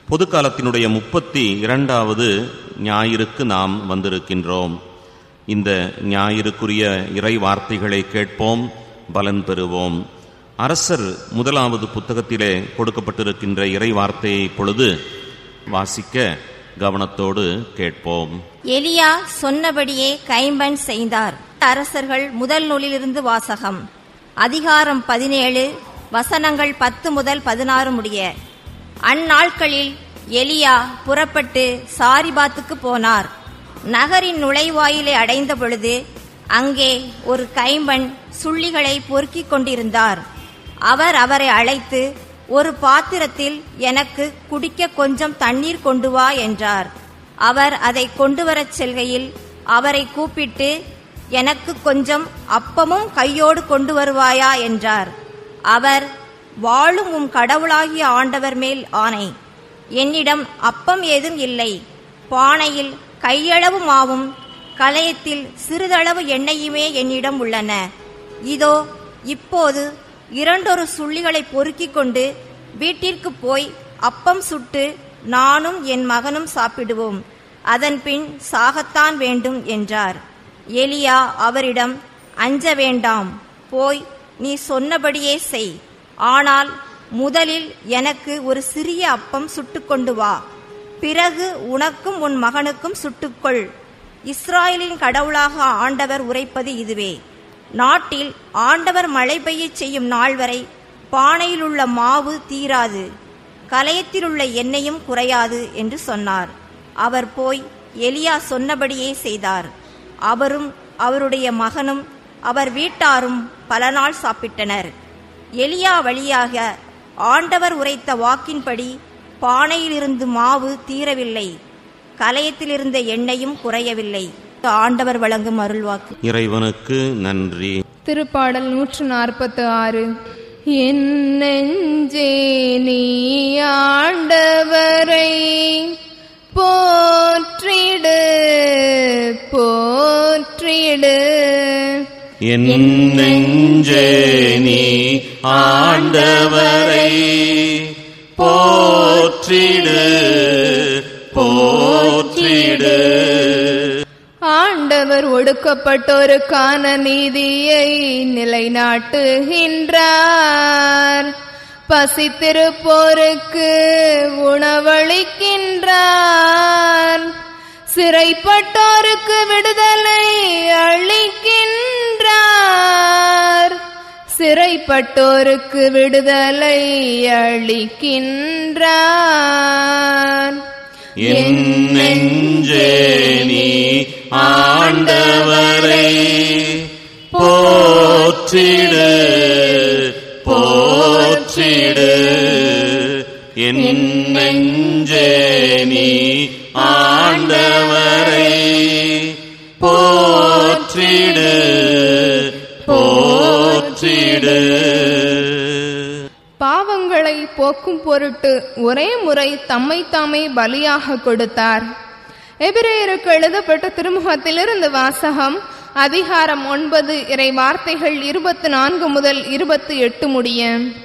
பொதுக்காலத்தினுடைய முப்பத்தி இரண்டாவது ஞாயிறுக்கு நாம் வந்திருக்கின்றோம் இந்த ஞாயிறுக்குரிய இறை வார்த்தைகளை கேட்போம் பலன் பெறுவோம் அரசர் முதலாவது புத்தகத்திலே கொடுக்கப்பட்டிருக்கின்ற இறை வார்த்தையை இப்பொழுது வாசிக்க கவனத்தோடு கேட்போம் எலியா சொன்னபடியே கைம்பன் செய்தார் அரசர்கள் முதல் நூலிலிருந்து வாசகம் அதிகாரம் பதினேழு வசனங்கள் பத்து முதல் பதினாறு முடிய அந்நாட்களில் எலியா புறப்பட்டு சாரிபாத்துக்கு போனார் நகரின் நுழைவாயிலை அடைந்த பொழுது அங்கே ஒரு கைம்பன் சுள்ளிகளை பொறுக்கிக் கொண்டிருந்தார் அவர் அவரை அழைத்து ஒரு பாத்திரத்தில் எனக்கு குடிக்க கொஞ்சம் தண்ணீர் கொண்டு வா என்றார் அவர் அதை கொண்டு வரச் செல்கையில் அவரை கூப்பிட்டு எனக்கு கொஞ்சம் அப்பமும் கையோடு கொண்டு வருவாயா என்றார் அவர் வாழும் உம் கடவுளாகிய ஆண்டவர் மேல் ஆணை என்னிடம் அப்பம் ஏதும் இல்லை பானையில் கையளவு மாவும் கலயத்தில் சிறிதளவு எண்ணெயுமே என்னிடம் உள்ளன இதோ இப்போது இரண்டொரு சுள்ளிகளை பொறுக்கிக் கொண்டு வீட்டிற்கு போய் அப்பம் சுட்டு நானும் என் மகனும் சாப்பிடுவோம் அதன்பின் சாகத்தான் வேண்டும் என்றார் எலியா அவரிடம் அஞ்ச வேண்டாம் போய் நீ சொன்னபடியே செய் ஆனால் முதலில் எனக்கு ஒரு சிறிய அப்பம் சுட்டுக்கொண்டு வா பிறகு உனக்கும் உன் மகனுக்கும் சுட்டுக்கொள் இஸ்ராயலின் கடவுளாக ஆண்டவர் உரைப்பது இதுவே நாட்டில் ஆண்டவர் மழை பெய்யச் செய்யும் நாள் வரை பானையிலுள்ள மாவு தீராது கலயத்திலுள்ள எண்ணெயும் குறையாது என்று சொன்னார் அவர் போய் எலியா சொன்னபடியே செய்தார் அவரும் அவருடைய மகனும் அவர் வீட்டாரும் பல நாள் சாப்பிட்டனர் எலியா வழியாக ஆண்டவர் உரைத்த வாக்கின்படி பானையிலிருந்து மாவு தீரவில்லை கலயத்திலிருந்த எண்ணெயும் குறையவில்லை ஆண்டவர் வழங்கும் அருள்வாக்கு இறைவனுக்கு நன்றி திருப்பாடல் நூற்று நாற்பத்து ஆறு என் நெஞ்சே நீ ஆண்டவரை போற்றிடு போற்றிடு என் நெஞ்சே நீ ஆண்டவரை போற்றிடு போற்றிடு ஆண்டவர் ஒடுக்கப்பட்டோருக்கான நீதியை நிலைநாட்டுகின்றார் பசித்திருப்போருக்கு உணவளிக்கின்றார் சிறைப்பட்டோருக்கு விடுதலை அளிக்கின்றார் சிறைப்பட்டோருக்கு விடுதலை அளிக்கின்றார் என் நெஞ்சே நீ ஆண்டவரை போற்றிடு போற்றிடு என் நெஞ்சே நீ ஆண்டவரை போற்றிடு போற்றிடு பாவங்களை போக்கும் பொருட்டு ஒரே முறை தம்மை தாமே பலியாக கொடுத்தார் எபிரேயருக்கு எழுதப்பட்ட திருமுகத்திலிருந்து வாசகம் அதிகாரம் ஒன்பது இறை வார்த்தைகள் இருபத்தி நான்கு முதல் இருபத்தி எட்டு முடிய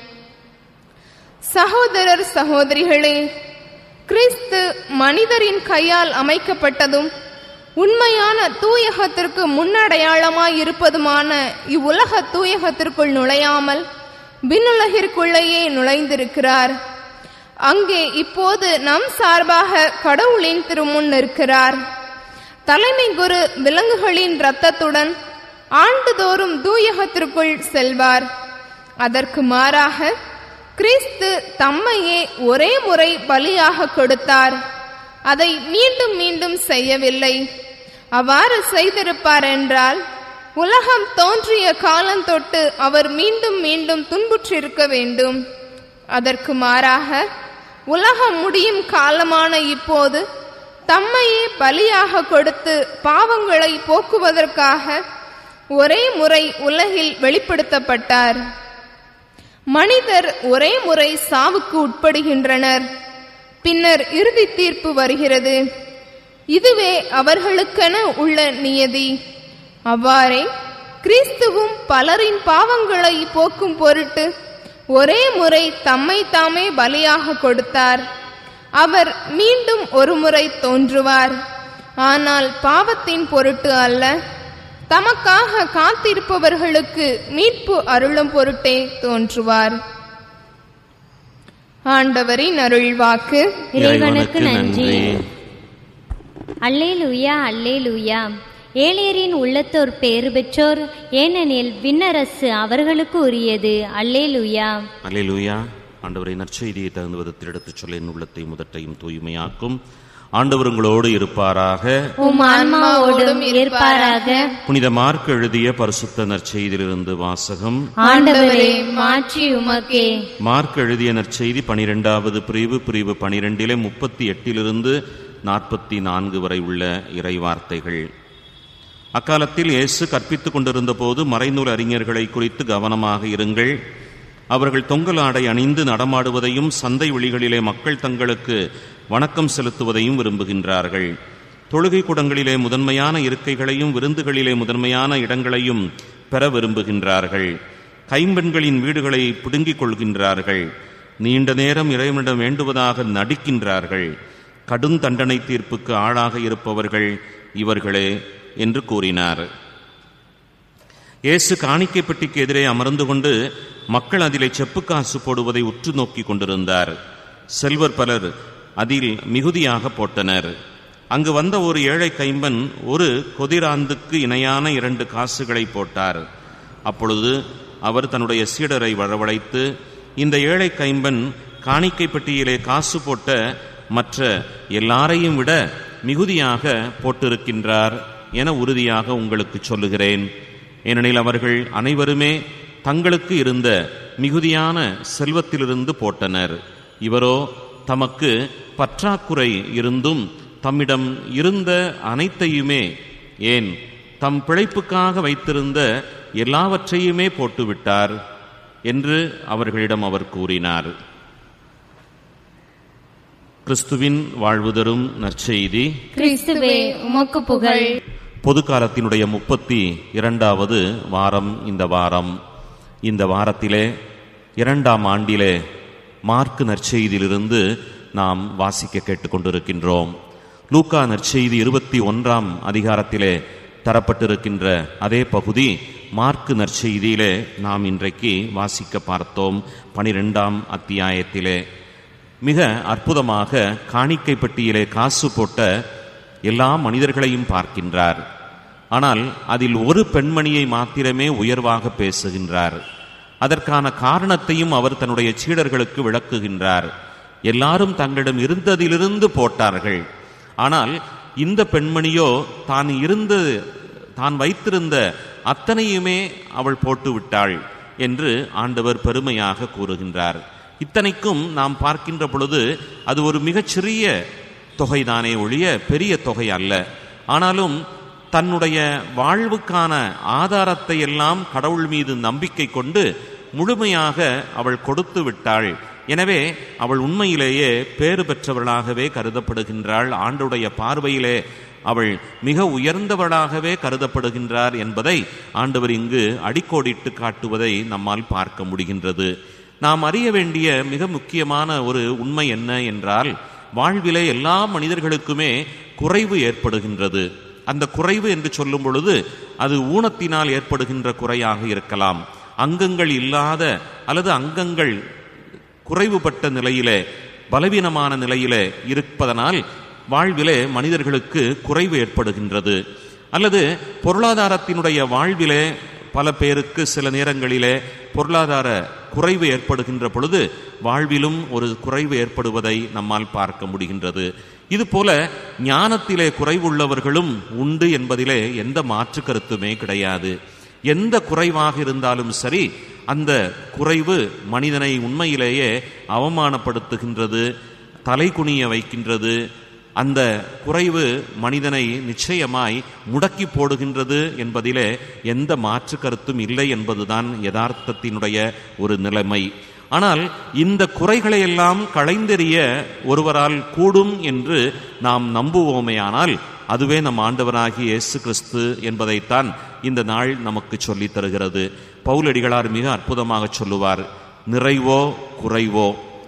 சகோதரர் சகோதரிகளே கிறிஸ்து மனிதரின் கையால் அமைக்கப்பட்டதும் உண்மையான தூயகத்திற்கு முன்னடையாளமாய் இருப்பதுமான இவ்வுலக தூயகத்திற்குள் நுழையாமல் விண்ணுலகிற்குள்ளேயே நுழைந்திருக்கிறார் அங்கே இப்போது நம் சார்பாக கடவுளின் திருமுன் நிற்கிறார் தலைமை குரு விலங்குகளின் இரத்தத்துடன் ஆண்டுதோறும் தூயகத்திற்குள் செல்வார் அதற்கு மாறாக கிறிஸ்து தம்மையே ஒரே முறை பலியாக கொடுத்தார் அதை மீண்டும் மீண்டும் செய்யவில்லை அவ்வாறு செய்திருப்பார் என்றால் உலகம் தோன்றிய காலம் தொட்டு அவர் மீண்டும் மீண்டும் துன்புற்றிருக்க வேண்டும் அதற்கு மாறாக உலகம் முடியும் காலமான இப்போது தம்மையே பலியாக கொடுத்து பாவங்களை போக்குவதற்காக ஒரே முறை உலகில் வெளிப்படுத்தப்பட்டார் மனிதர் ஒரே முறை சாவுக்கு உட்படுகின்றனர் பின்னர் இறுதி தீர்ப்பு வருகிறது இதுவே அவர்களுக்கென உள்ள நியதி அவ்வாறே கிறிஸ்துவும் பலரின் பாவங்களை போக்கும் பொருட்டு ஒரே முறை தம்மை தாமே பலியாக கொடுத்தார் அவர் மீண்டும் ஒருமுறை தோன்றுவார் ஆனால் பாவத்தின் பொருட்டு அல்ல தமக்காக காத்திருப்பவர்களுக்கு மீட்பு அருளும் பொருட்டே தோன்றுவார் ஆண்டவரின் அருள்வாக்கு இறைவனுக்கு நன்றி அல்லேலூயா அல்லேலூயா ஏழையரின் உள்ளத்தோர் பேறு பெற்றோர் ஏனெனில் விண்ணரசு அவர்களுக்கு உரியது அல்லேலூயா அல்லேலூயா ஆண்டவரை நற்செய்தியை தகுந்த விதத்தில் எடுத்துச் சொல்ல என் உள்ளத்தை முதட்டையும் தூய்மையாக்கும் ஆண்டவர் உங்களோடு இருப்பாராக உம் ஆன்மாவோடும் இருப்பாராக புனித மார்க் எழுதிய பரிசுத்த நற்செய்தியிலிருந்து வாசகம் ஆண்டவரே மாற்றி உமக்கே மார்க் எழுதிய நற்செய்தி பனிரெண்டாவது பிரிவு பிரிவு பனிரெண்டிலே முப்பத்தி எட்டிலிருந்து நாற்பத்தி நான்கு வரை உள்ள இறை வார்த்தைகள் அக்காலத்தில் இயேசு கற்பித்துக் கொண்டிருந்த போது மறைநூல் அறிஞர்களை குறித்து கவனமாக இருங்கள் அவர்கள் தொங்கல் ஆடை அணிந்து நடமாடுவதையும் சந்தை வெளிகளிலே மக்கள் தங்களுக்கு வணக்கம் செலுத்துவதையும் விரும்புகின்றார்கள் தொழுகை கூடங்களிலே முதன்மையான இருக்கைகளையும் விருந்துகளிலே முதன்மையான இடங்களையும் பெற விரும்புகின்றார்கள் கைம்பெண்களின் வீடுகளை பிடுங்கிக் கொள்கின்றார்கள் நீண்ட நேரம் இறைவனிடம் வேண்டுவதாக நடிக்கின்றார்கள் கடும் தண்டனை தீர்ப்புக்கு ஆளாக இருப்பவர்கள் இவர்களே என்று கூறினார் இயேசு காணிக்கை பெட்டிக்கு எதிரே அமர்ந்து கொண்டு மக்கள் அதிலே செப்புக்காசு போடுவதை உற்று நோக்கிக் கொண்டிருந்தார் செல்வர் பலர் அதில் மிகுதியாக போட்டனர் அங்கு வந்த ஒரு ஏழை கைம்பன் ஒரு கொதிராந்துக்கு இணையான இரண்டு காசுகளை போட்டார் அப்பொழுது அவர் தன்னுடைய சீடரை வரவழைத்து இந்த ஏழை கைம்பன் காணிக்கை பெட்டியிலே காசு போட்ட மற்ற எல்லாரையும் விட மிகுதியாக போட்டிருக்கின்றார் என உறுதியாக உங்களுக்கு சொல்லுகிறேன் ஏனெனில் அவர்கள் அனைவருமே தங்களுக்கு இருந்த மிகுதியான செல்வத்திலிருந்து போட்டனர் இவரோ தமக்கு பற்றாக்குறை இருந்தும் தம்மிடம் இருந்த அனைத்தையுமே ஏன் தம் பிழைப்புக்காக வைத்திருந்த எல்லாவற்றையுமே போட்டுவிட்டார் என்று அவர்களிடம் அவர் கூறினார் கிறிஸ்துவின் வாழ்வு தரும் நற்செய்தி கிறிஸ்துவே உமக்கு புகழ் பொது காலத்தினுடைய முப்பத்தி இரண்டாவது வாரம் இந்த வாரம் இந்த வாரத்திலே இரண்டாம் ஆண்டிலே மார்க்கு நற்செய்தியிலிருந்து நாம் வாசிக்க கேட்டுக்கொண்டிருக்கின்றோம் லூக்கா நற்செய்தி இருபத்தி ஒன்றாம் அதிகாரத்திலே தரப்பட்டிருக்கின்ற அதே பகுதி மார்க்கு நற்செய்தியிலே நாம் இன்றைக்கு வாசிக்க பார்த்தோம் பனிரெண்டாம் அத்தியாயத்திலே மிக அற்புதமாக காணிக்கை பெட்டியிலே காசு போட்ட எல்லா மனிதர்களையும் பார்க்கின்றார் ஆனால் அதில் ஒரு பெண்மணியை மாத்திரமே உயர்வாக பேசுகின்றார் அதற்கான காரணத்தையும் அவர் தன்னுடைய சீடர்களுக்கு விளக்குகின்றார் எல்லாரும் தங்களிடம் இருந்ததிலிருந்து போட்டார்கள் ஆனால் இந்த பெண்மணியோ தான் இருந்து தான் வைத்திருந்த அத்தனையுமே அவள் போட்டு விட்டாள் என்று ஆண்டவர் பெருமையாக கூறுகின்றார் இத்தனைக்கும் நாம் பார்க்கின்ற பொழுது அது ஒரு மிகச்சிறிய தொகைதானே ஒழிய பெரிய தொகை அல்ல ஆனாலும் தன்னுடைய வாழ்வுக்கான ஆதாரத்தை எல்லாம் கடவுள் மீது நம்பிக்கை கொண்டு முழுமையாக அவள் கொடுத்து விட்டாள் எனவே அவள் உண்மையிலேயே பேறு பெற்றவளாகவே கருதப்படுகின்றாள் ஆண்டுடைய பார்வையிலே அவள் மிக உயர்ந்தவளாகவே கருதப்படுகின்றார் என்பதை ஆண்டவர் இங்கு அடிக்கோடிட்டு காட்டுவதை நம்மால் பார்க்க முடிகின்றது நாம் அறிய வேண்டிய மிக முக்கியமான ஒரு உண்மை என்ன என்றால் வாழ்விலே எல்லா மனிதர்களுக்குமே குறைவு ஏற்படுகின்றது அந்த குறைவு என்று சொல்லும் பொழுது அது ஊனத்தினால் ஏற்படுகின்ற குறையாக இருக்கலாம் அங்கங்கள் இல்லாத அல்லது அங்கங்கள் குறைவுபட்ட நிலையிலே பலவீனமான நிலையிலே இருப்பதனால் வாழ்விலே மனிதர்களுக்கு குறைவு ஏற்படுகின்றது அல்லது பொருளாதாரத்தினுடைய வாழ்விலே பல பேருக்கு சில நேரங்களிலே பொருளாதார குறைவு ஏற்படுகின்ற பொழுது வாழ்விலும் ஒரு குறைவு ஏற்படுவதை நம்மால் பார்க்க முடிகின்றது இதுபோல ஞானத்திலே குறைவுள்ளவர்களும் உண்டு என்பதிலே எந்த மாற்று கருத்துமே கிடையாது எந்த குறைவாக இருந்தாலும் சரி அந்த குறைவு மனிதனை உண்மையிலேயே அவமானப்படுத்துகின்றது தலைகுனிய வைக்கின்றது அந்த குறைவு மனிதனை நிச்சயமாய் முடக்கி போடுகின்றது என்பதிலே எந்த மாற்று கருத்தும் இல்லை என்பதுதான் யதார்த்தத்தினுடைய ஒரு நிலைமை ஆனால் இந்த குறைகளை எல்லாம் களைந்தெறிய ஒருவரால் கூடும் என்று நாம் நம்புவோமேயானால் அதுவே நம் ஆண்டவராகிய இயேசு கிறிஸ்து என்பதைத்தான் இந்த நாள் நமக்கு சொல்லித் தருகிறது பவுலடிகளார் மிக அற்புதமாக சொல்லுவார் நிறைவோ குறைவோ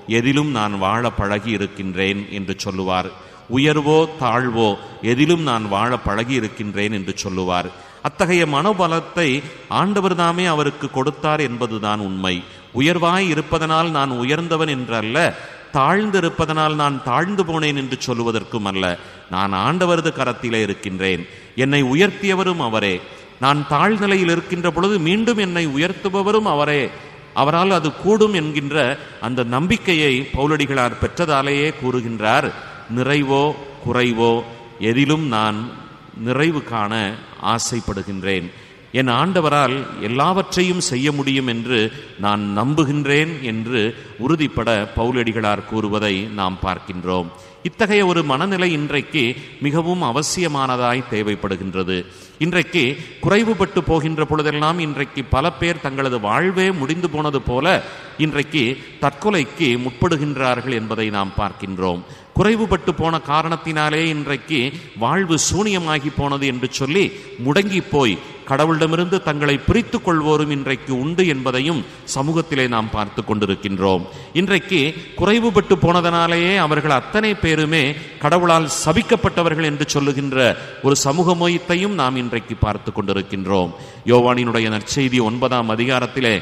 எதிலும் நான் வாழ பழகி இருக்கின்றேன் என்று சொல்லுவார் உயர்வோ தாழ்வோ எதிலும் நான் வாழ பழகி இருக்கின்றேன் என்று சொல்லுவார் அத்தகைய மனோபலத்தை ஆண்டவர் தாமே அவருக்கு கொடுத்தார் என்பதுதான் உண்மை உயர்வாய் இருப்பதனால் நான் உயர்ந்தவன் என்றல்ல தாழ்ந்திருப்பதனால் நான் தாழ்ந்து போனேன் என்று சொல்லுவதற்கும் அல்ல நான் ஆண்டவரது கரத்திலே இருக்கின்றேன் என்னை உயர்த்தியவரும் அவரே நான் தாழ்நிலையில் இருக்கின்ற பொழுது மீண்டும் என்னை உயர்த்துபவரும் அவரே அவரால் அது கூடும் என்கின்ற அந்த நம்பிக்கையை பவுலடிகளார் பெற்றதாலேயே கூறுகின்றார் நிறைவோ குறைவோ எதிலும் நான் நிறைவு காண ஆசைப்படுகின்றேன் என் ஆண்டவரால் எல்லாவற்றையும் செய்ய முடியும் என்று நான் நம்புகின்றேன் என்று உறுதிப்பட பவுலடிகளார் கூறுவதை நாம் பார்க்கின்றோம் இத்தகைய ஒரு மனநிலை இன்றைக்கு மிகவும் அவசியமானதாய் தேவைப்படுகின்றது இன்றைக்கு குறைவுபட்டு போகின்ற பொழுதெல்லாம் இன்றைக்கு பல பேர் தங்களது வாழ்வே முடிந்து போனது போல இன்றைக்கு தற்கொலைக்கு முற்படுகின்றார்கள் என்பதை நாம் பார்க்கின்றோம் குறைவுபட்டு போன காரணத்தினாலே இன்றைக்கு வாழ்வு சூனியமாகி போனது என்று சொல்லி முடங்கி போய் கடவுளிடமிருந்து தங்களை பிரித்து கொள்வோரும் இன்றைக்கு உண்டு என்பதையும் சமூகத்திலே நாம் பார்த்து கொண்டிருக்கின்றோம் இன்றைக்கு குறைவுபட்டு போனதனாலேயே அவர்கள் அத்தனை பேருமே கடவுளால் சபிக்கப்பட்டவர்கள் என்று சொல்லுகின்ற ஒரு சமூக மொயத்தையும் நாம் இன்றைக்கு பார்த்து கொண்டிருக்கின்றோம் யோவானினுடைய நற்செய்தி ஒன்பதாம் அதிகாரத்திலே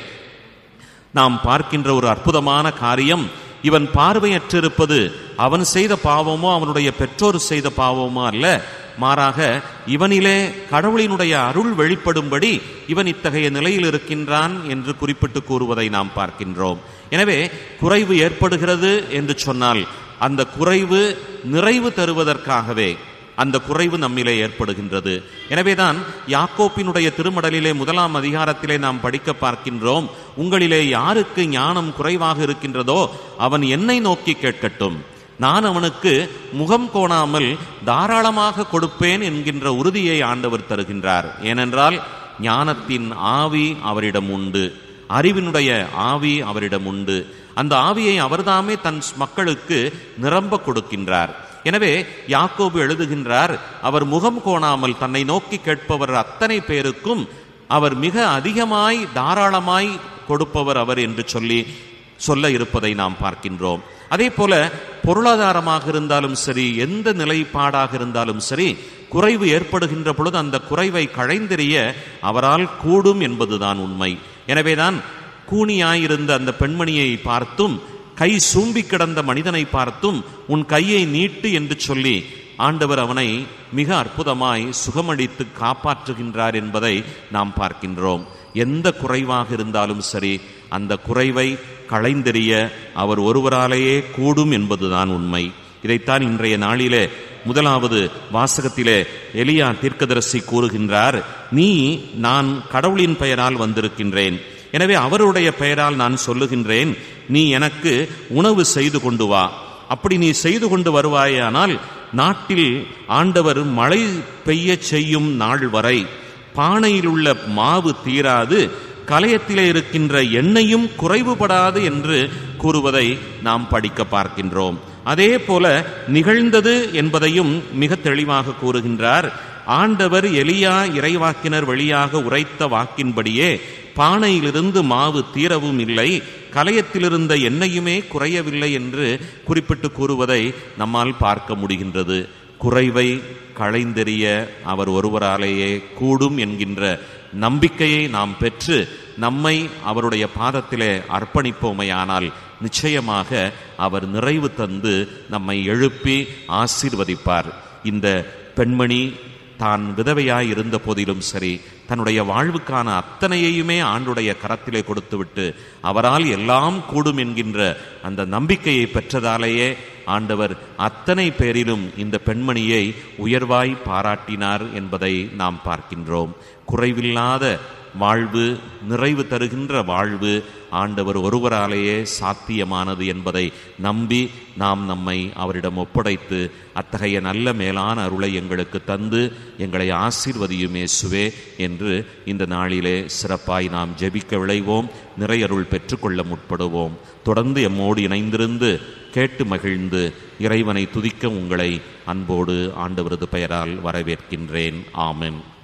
நாம் பார்க்கின்ற ஒரு அற்புதமான காரியம் இவன் பார்வையற்றிருப்பது அவன் செய்த பாவமோ அவனுடைய பெற்றோர் செய்த பாவமோ அல்ல மாறாக இவனிலே கடவுளினுடைய அருள் வெளிப்படும்படி இவன் இத்தகைய நிலையில் இருக்கின்றான் என்று குறிப்பிட்டு கூறுவதை நாம் பார்க்கின்றோம் எனவே குறைவு ஏற்படுகிறது என்று சொன்னால் அந்த குறைவு நிறைவு தருவதற்காகவே அந்த குறைவு நம்மிலே ஏற்படுகின்றது எனவேதான் யாக்கோப்பினுடைய திருமடலிலே முதலாம் அதிகாரத்திலே நாம் படிக்க பார்க்கின்றோம் உங்களிலே யாருக்கு ஞானம் குறைவாக இருக்கின்றதோ அவன் என்னை நோக்கி கேட்கட்டும் நான் அவனுக்கு முகம் கோணாமல் தாராளமாக கொடுப்பேன் என்கின்ற உறுதியை ஆண்டவர் தருகின்றார் ஏனென்றால் ஞானத்தின் ஆவி அவரிடம் உண்டு அறிவினுடைய ஆவி அவரிடம் உண்டு அந்த ஆவியை அவர்தாமே தன் மக்களுக்கு நிரம்ப கொடுக்கின்றார் எனவே யாக்கோபு எழுதுகின்றார் அவர் முகம் கோணாமல் தன்னை நோக்கி கேட்பவர் அத்தனை பேருக்கும் அவர் மிக அதிகமாய் தாராளமாய் கொடுப்பவர் அவர் என்று சொல்லி சொல்ல இருப்பதை நாம் பார்க்கின்றோம் அதே போல பொருளாதாரமாக இருந்தாலும் சரி எந்த நிலைப்பாடாக இருந்தாலும் சரி குறைவு ஏற்படுகின்ற பொழுது அந்த குறைவை களைந்தெறிய அவரால் கூடும் என்பதுதான் உண்மை எனவேதான் கூனியாயிருந்த அந்த பெண்மணியை பார்த்தும் கை சூம்பி கிடந்த மனிதனை பார்த்தும் உன் கையை நீட்டு என்று சொல்லி ஆண்டவர் அவனை மிக அற்புதமாய் சுகமளித்து காப்பாற்றுகின்றார் என்பதை நாம் பார்க்கின்றோம் எந்த குறைவாக இருந்தாலும் சரி அந்த குறைவை களைந்தெறிய அவர் ஒருவராலேயே கூடும் என்பதுதான் உண்மை இதைத்தான் இன்றைய நாளிலே முதலாவது வாசகத்திலே எலியா தீர்க்கதரிசி கூறுகின்றார் நீ நான் கடவுளின் பெயரால் வந்திருக்கின்றேன் எனவே அவருடைய பெயரால் நான் சொல்லுகின்றேன் நீ எனக்கு உணவு செய்து கொண்டு வா அப்படி நீ செய்து கொண்டு வருவாயானால் நாட்டில் ஆண்டவர் மழை பெய்ய செய்யும் நாள் வரை பானையில் உள்ள மாவு தீராது கலையத்திலே இருக்கின்ற எண்ணெயும் குறைவுபடாது என்று கூறுவதை நாம் படிக்க பார்க்கின்றோம் அதே போல நிகழ்ந்தது என்பதையும் மிக தெளிவாக கூறுகின்றார் ஆண்டவர் எலியா இறைவாக்கினர் வழியாக உரைத்த வாக்கின்படியே பானையிலிருந்து மாவு தீரவும் இல்லை கலையத்திலிருந்த எண்ணெயுமே குறையவில்லை என்று குறிப்பிட்டு கூறுவதை நம்மால் பார்க்க முடிகின்றது குறைவை களைந்தெறிய அவர் ஒருவராலேயே கூடும் என்கின்ற நம்பிக்கையை நாம் பெற்று நம்மை அவருடைய பாதத்திலே அர்ப்பணிப்போமையானால் நிச்சயமாக அவர் நிறைவு தந்து நம்மை எழுப்பி ஆசீர்வதிப்பார் இந்த பெண்மணி தான் விதவையாய் இருந்த போதிலும் சரி தன்னுடைய வாழ்வுக்கான அத்தனையுமே ஆண்டுடைய கரத்திலே கொடுத்துவிட்டு அவரால் எல்லாம் கூடும் என்கின்ற அந்த நம்பிக்கையை பெற்றதாலேயே ஆண்டவர் அத்தனை பேரிலும் இந்த பெண்மணியை உயர்வாய் பாராட்டினார் என்பதை நாம் பார்க்கின்றோம் குறைவில்லாத வாழ்வு நிறைவு தருகின்ற வாழ்வு ஆண்டவர் ஒருவராலேயே சாத்தியமானது என்பதை நம்பி நாம் நம்மை அவரிடம் ஒப்படைத்து அத்தகைய நல்ல மேலான அருளை எங்களுக்கு தந்து எங்களை ஆசீர்வதியுமே சுவே என்று இந்த நாளிலே சிறப்பாய் நாம் ஜெபிக்க விளைவோம் நிறையருள் பெற்றுக்கொள்ள முற்படுவோம் தொடர்ந்து எம்மோடு இணைந்திருந்து கேட்டு மகிழ்ந்து இறைவனை துதிக்க உங்களை அன்போடு ஆண்டவரது பெயரால் வரவேற்கின்றேன் ஆமென்